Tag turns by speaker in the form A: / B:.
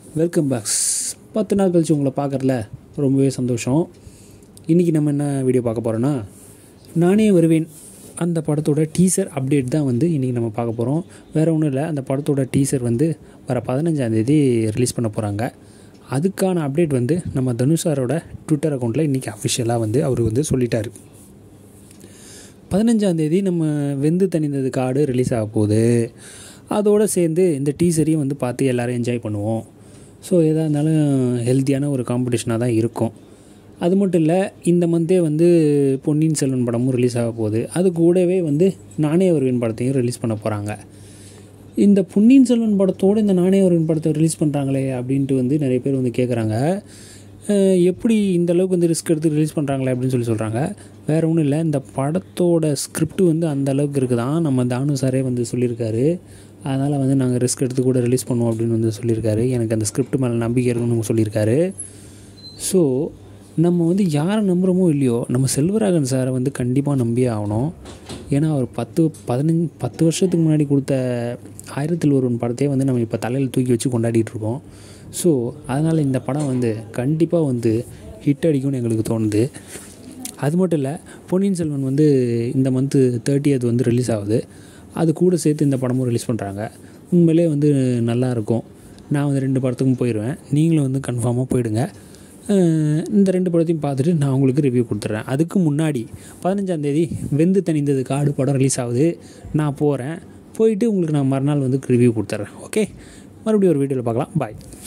A: welcome packs பத்து நாள் கழிச்சு உங்களை பார்க்குறதுல ரொம்பவே சந்தோஷம் இன்றைக்கி நம்ம என்ன வீடியோ பார்க்க போகிறோன்னா நானே வருவேன் அந்த படத்தோட டீசர் அப்டேட் தான் வந்து இன்றைக்கி நம்ம பார்க்க போகிறோம் வேறு ஒன்றும் இல்லை அந்த படத்தோட டீசர் வந்து வர பதினஞ்சாந்தேதி ரிலீஸ் பண்ண போகிறாங்க அதுக்கான அப்டேட் வந்து நம்ம தனுஷாரோட ட்விட்டர் அக்கௌண்ட்டில் இன்றைக்கி அஃபிஷியலாக வந்து அவர் வந்து சொல்லிட்டார் பதினஞ்சாந்தேதி நம்ம வெந்து தணிந்தது காடு ரிலீஸ் ஆக போகுது அதோடு சேர்ந்து இந்த டீசரையும் வந்து பார்த்து எல்லோரும் என்ஜாய் பண்ணுவோம் ஸோ எதாக இருந்தாலும் ஹெல்த்தியான ஒரு காம்படிஷனாக தான் இருக்கும் அது மட்டும் இல்லை இந்த மந்தே வந்து பொன்னியின் செல்வன் படமும் ரிலீஸ் ஆக போகுது அது கூடவே வந்து நானே வருவேன் படத்தையும் ரிலீஸ் பண்ண போகிறாங்க இந்த பொன்னியின் செல்வன் படத்தோடு இந்த நானே வருவேன் படத்தை ரிலீஸ் பண்ணுறாங்களே அப்படின்ட்டு வந்து நிறைய பேர் வந்து கேட்குறாங்க அஹ் எப்படி இந்த அளவுக்கு வந்து ரிஸ்க் எடுத்து ரிலீஸ் பண்ணுறாங்களே அப்படின்னு சொல்லி சொல்கிறாங்க வேறு ஒன்றும் இல்லை இந்த படத்தோட ஸ்கிரிப்ட் வந்து அந்த அளவுக்கு இருக்குதான் நம்ம தானு சாரே வந்து சொல்லியிருக்காரு அதனால் வந்து நாங்கள் ரிஸ்க் எடுத்து கூட ரிலீஸ் பண்ணுவோம் அப்படின்னு வந்து சொல்லியிருக்காரு எனக்கு அந்த ஸ்கிரிப்ட் மேலே நம்பிக்கை இருக்குன்னு சொல்லியிருக்காரு ஸோ நம்ம வந்து யாரை நம்புகிறோமோ இல்லையோ நம்ம செல்வராகவன் சாரை வந்து கண்டிப்பாக நம்பியே ஆகணும் ஏன்னா அவர் பத்து பதினஞ்சு பத்து வருஷத்துக்கு முன்னாடி கொடுத்த ஆயிரத்தில் ஒருவன் படத்தையே வந்து நம்ம இப்போ தலையில் தூக்கி வச்சு கொண்டாடிட்டு இருக்கோம் ஸோ அதனால் இந்த படம் வந்து கண்டிப்பாக வந்து ஹிட் அடிக்கும்னு எங்களுக்கு தோணுது அது மட்டும் இல்லை பொன்னியின் செல்வன் வந்து இந்த மந்த்து தேர்ட்டியத் வந்து ரிலீஸ் ஆகுது அது கூட சேர்த்து இந்த படமும் ரிலீஸ் பண்ணுறாங்க உண்மையிலே வந்து நல்லா இருக்கும் நான் வந்து ரெண்டு படத்துக்கும் போயிடுவேன் நீங்களும் வந்து கன்ஃபார்மாக போயிடுங்க அஹ் இந்த ரெண்டு படத்தையும் பார்த்துட்டு நான் உங்களுக்கு ரிவ்யூ கொடுத்துட்றேன் அதுக்கு முன்னாடி பதினஞ்சாந்தேதி வெந்து தணிந்தது காடு படம் ரிலீஸ் ஆகுது நான் போகிறேன் போயிட்டு உங்களுக்கு நான் மறுநாள் வந்து ரிவ்யூ கொடுத்துட்றேன் ஓகே மறுபடியும் ஒரு வீடியோவில் பார்க்கலாம் பாய்